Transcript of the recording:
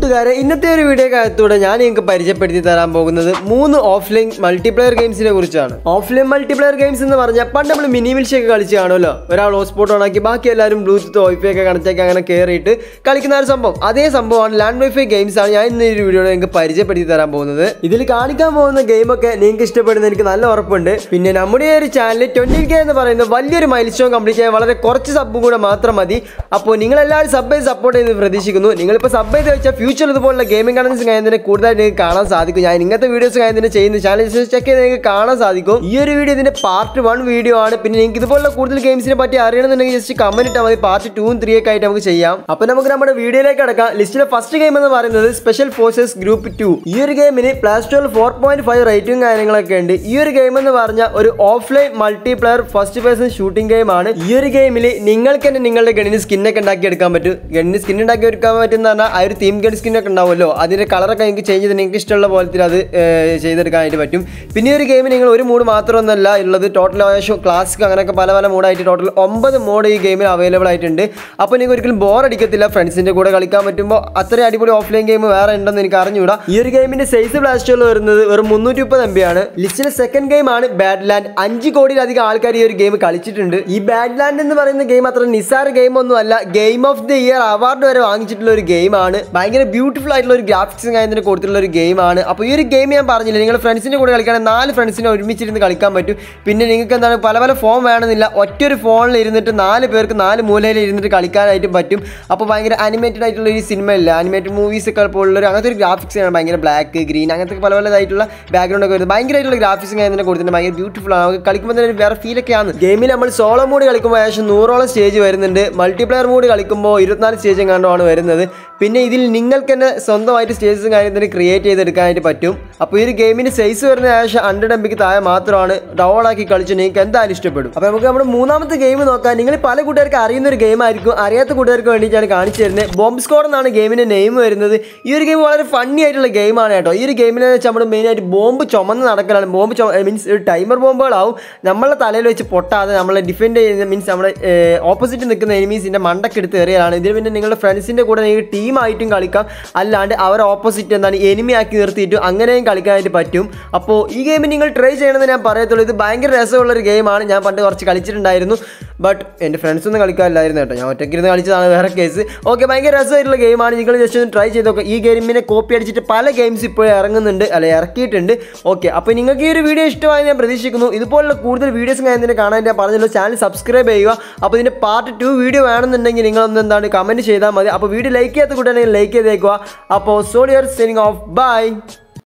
കൂട്ടുകാരെ ഇന്നത്തെ ഒരു വീഡിയോ കാലത്തൂടെ ഞാൻ നിങ്ങൾക്ക് പരിചയപ്പെടുത്തി തരാൻ പോകുന്നത് മൂന്ന് ഓഫ്ലൈൻ മൾട്ടിപ്ലെയർ ഗെയിംസിനെ കുറിച്ചാണ് ഓഫ്ലൈൻ മൾട്ടിപ്ലെയർ ഗെയിംസ് എന്ന് പറഞ്ഞാൽ പണ്ട് നമ്മൾ മിനി മിൽഷി ഒക്കെ കളിച്ച് കാണുമല്ലോ ഒരാൾ ഹോട്ട്സ്പോട്ട് ഓണാക്കി ബാക്കി എല്ലാവരും ബ്ലൂടൂത്ത് വൈഫൈ ഒക്കെ കണക്ട് ആക്കി അങ്ങനെ കയറിയിട്ട് കളിക്കുന്ന ഒരു സംഭവം അതേ സംഭവമാണ് ലാൻഡ് വൈഫൈ ഗെയിംസ് ആണ് ഞാൻ ഇന്ന് ഈ വീഡിയോയിൽ നിങ്ങൾക്ക് പരിചയപ്പെടുത്തി തരാൻ പോകുന്നത് ഇതിൽ കാണിക്കാൻ പോകുന്ന ഗെയിമൊക്കെ നിങ്ങൾക്ക് ഇഷ്ടപ്പെടുന്ന എനിക്ക് നല്ല ഉറപ്പുണ്ട് പിന്നെ നമ്മുടെ ഈ ഒരു ചാനൽ ട്വന്റി കെ എന്ന് പറയുന്ന വലിയൊരു മൈൽ സ്റ്റോൺ കംപ്ലീറ്റ് ചെയ്യാൻ വളരെ കുറച്ച് സബ് കൂടെ മാത്രം മതി അപ്പോൾ നിങ്ങൾ എല്ലാവരും സബ് ചെയ്ത് സപ്പോർട്ട് ചെയ്ത് പ്രതീക്ഷിക്കുന്നു നിങ്ങളിപ്പോൾ സബ് ചെയ്ത് വെച്ചാൽ ഫ്യൂച്ചറിൽ ഇതുപോലുള്ള ഗെയിമിംഗ് കണ്ടൻസ് കഴിഞ്ഞതിന് കൂടുതലായിട്ട് നിങ്ങൾക്ക് കാണാൻ സാധിക്കും ഞാൻ ഇങ്ങനത്തെ വീഡിയോസ് കഴിഞ്ഞതിന് ചെയ്യുന്ന ചാനൽ ചെക്ക് ചെയ്ത് നിങ്ങൾക്ക് കാണാൻ സാധിക്കും ഈ ഒരു വീഡിയോ ഇതിന്റെ പാർട്ട് വൺ വീഡിയോ ആണ് പിന്നെ നിങ്ങൾക്ക് ഇതുപോലുള്ള കൂടുതൽ ഗെയിംസിനെ പറ്റി അറിയണമെന്നുണ്ടെങ്കിൽ ജസ്റ്റ് കമന്റ് ഇട്ടാൽ മതി പാർട്ട് ടൂവും ത്രീ ഒക്കെ ആയിട്ട് നമുക്ക് ചെയ്യാം അപ്പോൾ നമുക്ക് നമ്മുടെ വീഡിയോയിലേക്ക് അടക്കാം ലിസ്റ്റിലെ ഫസ്റ്റ് ഗെയിം എന്ന് പറയുന്നത് സ്പെഷ്യൽ ഫോഴ്സസ് ഗ്രൂപ്പ് ടു ഈ ഒരു ഗെയിമിന് പ്ലേ സ്റ്റോറിൽ ഫോർ പോയിന്റ് ഫൈവ് റേറ്റിംഗ് കാര്യങ്ങളൊക്കെ ഉണ്ട് ഈ ഒരു ഗെയിം എന്ന് പറഞ്ഞാൽ ഒരു offline multiplayer first person shooting game ആണ് ഈ ഒരു ഗെയിമിൽ നിങ്ങൾക്ക് തന്നെ നിങ്ങളുടെ ഗണ്ണിന് സ്കിന്നൊക്കെ ഉണ്ടാക്കി എടുക്കാൻ പറ്റും ഗണ്ണിന് സ്കിൻ ഉണ്ടാക്കി എടുക്കാൻ പറ്റുന്ന പറഞ്ഞാൽ ആ ഒരു തീം ഗൺ സ്കിന്നൊക്കെ ഉണ്ടാവുമല്ലോ അതിന്റെ കളറൊക്കെ നിങ്ങൾക്ക് ചേഞ്ച് ചെയ്ത് നിങ്ങൾക്ക് ഇഷ്ടമുള്ള പോലത്തിൽ അത് ഏർ, ചെയ്തെടുക്കാനായിട്ട് പറ്റും പിന്നെ ഈ ഒരു ഗെയിം നിങ്ങൾ ഒരു മൂഡ് മാത്രമൊന്നുമല്ല ഉള്ളത് ടോട്ടൽ ഏകദേശം ക്ലാസിക് അങ്ങനെയൊക്കെ പല പല മൂഡായിട്ട് ടോട്ടൽ ഒമ്പത് മോഡ് ഈ ഗെയിമിൽ അവൈലബിൾ ആയിട്ടുണ്ട് അപ്പോൾ നിങ്ങൾക്ക് ഒരിക്കലും ബോർ അടിക്കത്തില്ല ഫ്രണ്ട്സിന്റെ കൂടെ കളിക്കാൻ പറ്റുമ്പോൾ അത്രയും അടിപൊളി ഓഫ്ലൈൻ ഗെയിം വേറെ ഉണ്ടെന്ന് എനിക്ക് അറിഞ്ഞുകൂടാ ഈ ഒരു ഗെയിമിന്റെ സൈസ് ബ്ലാസ്റ്റുകൾ വരുന്നത് വെറും മുന്നൂറ്റി മുപ്പത് എം ബി ആണ് ലിസ്റ്റിലെ സെക്കൻഡ് ഗെയിം ആണ് ബാഡ് ലാൻഡ് അഞ്ച് കോടിയിലധികം ആൾക്കാർ ഈ ഒരു ഗെയിം കളിച്ചിട്ടുണ്ട് ഈ ബാഡ് ലാൻഡ് എന്ന് പറയുന്ന ഗെയിം അത്ര നിസ്സാര ഗെയിം ഒന്നും അല്ല game of the year award വരെ വാങ്ങിച്ചിട്ടുള്ള ഒരു ഗെയിമാണ് ഭയങ്കര ബ്യൂട്ടിഫുൾ ആയിട്ടുള്ള ഒരു ഗ്രാഫിക്സും കാര്യത്തിന് കൊടുത്തിട്ടുള്ള ഒരു ഗെയിമാണ് അപ്പോൾ ഈ ഒരു ഗെയിം ഞാൻ പറഞ്ഞില്ല നിങ്ങൾ ഫ്രണ്ട്സിൻ്റെ കൂടെ കളിക്കുകയാണെങ്കിൽ നാല് ഫ്രണ്ട്സിനെ ഒരുമിച്ചിരുന്ന് കളിക്കാൻ പറ്റും പിന്നെ നിങ്ങൾക്ക് എന്താണ് പല പല ഫോൺ വേണമെന്നില്ല ഒറ്റൊരു ഫോണിൽ ഇരുന്നിട്ട് നാല് പേർക്ക് നാല് മൂലയിൽ ഇരുന്നിട്ട് കളിക്കാനായിട്ട് പറ്റും അപ്പോൾ ഭയങ്കര അനിമേറ്റഡ് ആയിട്ടുള്ള ഒരു സിനിമ ഇല്ല അനിമേറ്റഡ് മൂവീസ് ഒക്കെ പോലുള്ള ഒരു അങ്ങനത്തെ ഒരു ഗ്രാഫിക്സ് ആണ് ഭയങ്കര ബ്ലാക്ക് ഗ്രീൻ അങ്ങനത്തെ പല പലതായിട്ടുള്ള ബാക്ക്ഗ്രൗണ്ട് ഒക്കെ വരുന്നത് ഭയങ്കരമായിട്ടുള്ള ഗ്രാഫിക്സും കാര്യത്തിന് കൊടുത്തിട്ടുണ്ട് ഭയങ്കര ബ്യൂട്ടിഫുൾ ആണ് നമുക്ക് കളിക്കുമ്പോൾ തന്നെ ഒരു വേറെ ഫീലൊക്കെയാണ് ഗെയിമിൽ നമ്മൾ സോളോ മോഡ് കളിക്കുമ്പോൾ ഏകദേശം നൂറോളം സ്റ്റേജ് വരുന്നുണ്ട് മൾട്ടിപ്ലെയർ മോഡ് കളിക്കുമ്പോൾ ഇരുപത്തിനാല് സ്റ്റേജ് എങ്ങാണ്ടാണ് വരുന്നത് പിന്നെ ഇതിൽ നിങ്ങൾക്ക് തന്നെ സ്വന്തമായിട്ട് സ്റ്റേജസും കാര്യത്തിന് ക്രിയേറ്റ് ചെയ്തെടുക്കാനായിട്ട് പറ്റും അപ്പോൾ ഈ ഒരു ഗെയിമിന് സൈസ് വരുന്ന ഏകദേശം ഹൺഡ്രഡ് എം ബിക്ക് താഴെ മാത്രമാണ് ഡൗൺ ആക്കി കളിച്ച് നിങ്ങൾക്ക് എന്തായാലും ഇഷ്ടപ്പെടും അപ്പോൾ നമുക്ക് നമ്മുടെ മൂന്നാമത്തെ ഗെയിം നോക്കാം നിങ്ങൾ പല കൂട്ടുകാർക്ക് അറിയുന്ന ഒരു ഗെയിം ആയിരിക്കും അറിയാത്ത കൂട്ടുകാർക്ക് വേണ്ടിയിട്ടാണ് കാണിച്ചു തരുന്നത് ബോംബ് സ്കോഡ് എന്നാണ് ഗെയിമിൻ്റെ നെയിം വരുന്നത് ഈ ഒരു ഗെയിം വളരെ ഫണ്ണി ആയിട്ടുള്ള ഗെയിമാണ് കേട്ടോ ഈ ഒരു ഗെയിമിൽ വെച്ചാൽ നമ്മൾ മെയിനായിട്ട് ബോംബ് ചുമന്ന് നടക്കലാണ് ബോംബ് മീൻസ് ഒരു ടൈമർ ബോംബുകളാവും നമ്മളെ തലയിൽ വെച്ച് പൊട്ടാതെ നമ്മളെ ഡിഫെൻഡ് ചെയ്യുന്ന മീൻസ് നമ്മുടെ ഓപ്പോസിറ്റ് നിൽക്കുന്ന എനിമീസിൻ്റെ മണ്ടക്കെടുത്ത് എറിയലാണ് ഇതിൽ പിന്നെ നിങ്ങളുടെ ഫ്രണ്ട്സിൻ്റെ കൂടെ നിങ്ങൾക്ക് ടീമായിട്ടും കളിക്കാം അല്ലാണ്ട് അവരെ ഓപ്പോസിറ്റ് എന്താണ് എനിമി ആക്കി നിർത്തിയിട്ടും അങ്ങനെയും കളിക്കാനായിട്ട് പറ്റും അപ്പോൾ ഈ ഗെയിം നിങ്ങൾ ട്രൈ ചെയ്യണമെന്ന് ഞാൻ പറയത്തുള്ളൂ ഇത് ഭയങ്കര രസമുള്ള ഒരു ഗെയിമാണ് ഞാൻ പണ്ട് കുറച്ച് കളിച്ചിട്ടുണ്ടായിരുന്നു ബട്ട് എൻ്റെ ഫ്രണ്ട്സ് ഒന്നും കളിക്കാറില്ലായിരുന്നു കേട്ടോ ഞാൻ ഒറ്റയ്ക്കിരുന്ന് കളിച്ചതാണ് വേറെ കേസ് ഓക്കെ ഭയങ്കര രസമായിട്ടുള്ള ഗെയിമാണ് നിങ്ങൾ ജസ്റ്റ് ഒന്ന് ട്രൈ ചെയ്ത് നോക്കുക ഈ ഗെയിമിനെ കോപ്പി അടിച്ചിട്ട് പല ഗെയിംസ് ഇപ്പോൾ ഇറങ്ങുന്നുണ്ട് അല്ല ഇറക്കിയിട്ടുണ്ട് ഓക്കെ അപ്പോൾ നിങ്ങൾക്ക് ഈ ഒരു വീഡിയോ ഇഷ്ടമായി ഞാൻ പ്രതീക്ഷിക്കുന്നു ഇതുപോലുള്ള കൂടുതൽ വീഡിയോസും കാര്യത്തിന് കാണാൻ ഞാൻ പറഞ്ഞല്ലോ ചാനൽ സബ്സ്ക്രൈബ് ചെയ്യുക അപ്പോൾ ഇതിൻ്റെ പാർട്ട് ടു വീഡിയോ വേണമെന്നുണ്ടെങ്കിൽ നിങ്ങളൊന്ന് എന്താണ് കമൻറ്റ് ചെയ്താൽ മതി അപ്പോൾ വീഡിയോ ലൈക്ക് ചെയ്യാത്ത കൂട്ടുകാരെങ്കിൽ ലൈക്ക് ചെയ്തേക്കുക അപ്പോൾ സോളിയർ സെനിങ് ഓഫ് ബൈ